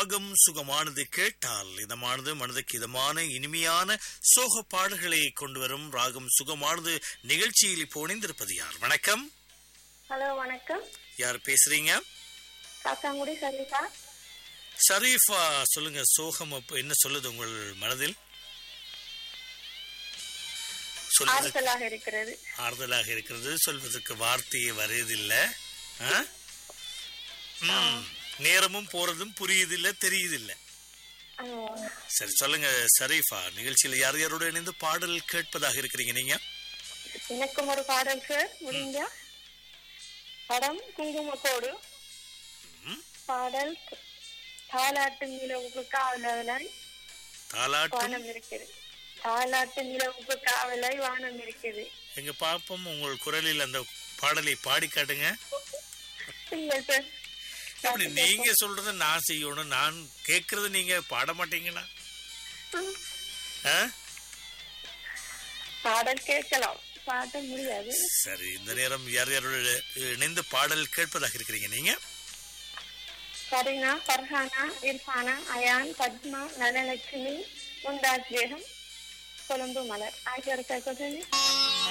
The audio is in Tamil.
ராகம் சுகமானது கேட்டால் இதமானது மனதுக்கு இதமான இனிமையான சோக பாடல்களை கொண்டு வரும் ராகம் சுகமானது நிகழ்ச்சியில் இப்போ இணைந்திருப்பது யார் வணக்கம் ஹலோ வணக்கம் யார் பேசுறீங்க காக்காங்குடி சர்வீஸா ஷரீஃபா சொல்லுங்க சோகம் அப்ப என்ன சொல்லுது உங்கள் மனதில் சொல்வது ஆறுதலாக இருக்கிறது ஆறுதலாக இருக்கிறது சொல்வதற்கு வார்த்தையே வருவதில்லை ஆ? ம், நேரமும் போறதும் புரியுதில்ல தெரியுதில்ல ஆ, சரி சொல்லுங்க ஷரீஃபா நிகழ்ச்சியில யார் யாரோட இணைந்து பாடல் கேட்பதாக இருக்கிறீங்க நீங்க எனக்கும் ஒரு பாடல் சார் முடிஞ்சா படம் குங்குமக்கோடு ம், பாடல் தாலாட்டு நிலவுக்கு காவலாய் தாலாட்டும் வானம் இருக்குது தாலாட்டு நிலவுக்கு காவலாய் வானம் இருக்குது எங்க பாப்போம் உங்கள் குரலில் அந்த பாடலை பாடி காட்டுங்க இல்ல சார் அப்படி நீங்க சொல்றத நான் செய்யணும் நான் கேக்குறத நீங்க பாட மாட்டீங்களா ம், ஆ? பாடல் கேட்கலாம் பாட முடியாது சரி இந்த நேரம் யார் யாரோட இணைந்து பாடல் கேட்பதாக இருக்கிறீங்க நீங்க கரீனா ஃபர்ஹானா இர்ஃபானா அயான் பத்மா நலலட்சுமி முந்தாஜ் பேகம் கொழும்பு மலர் ஆகியோர் கேட்க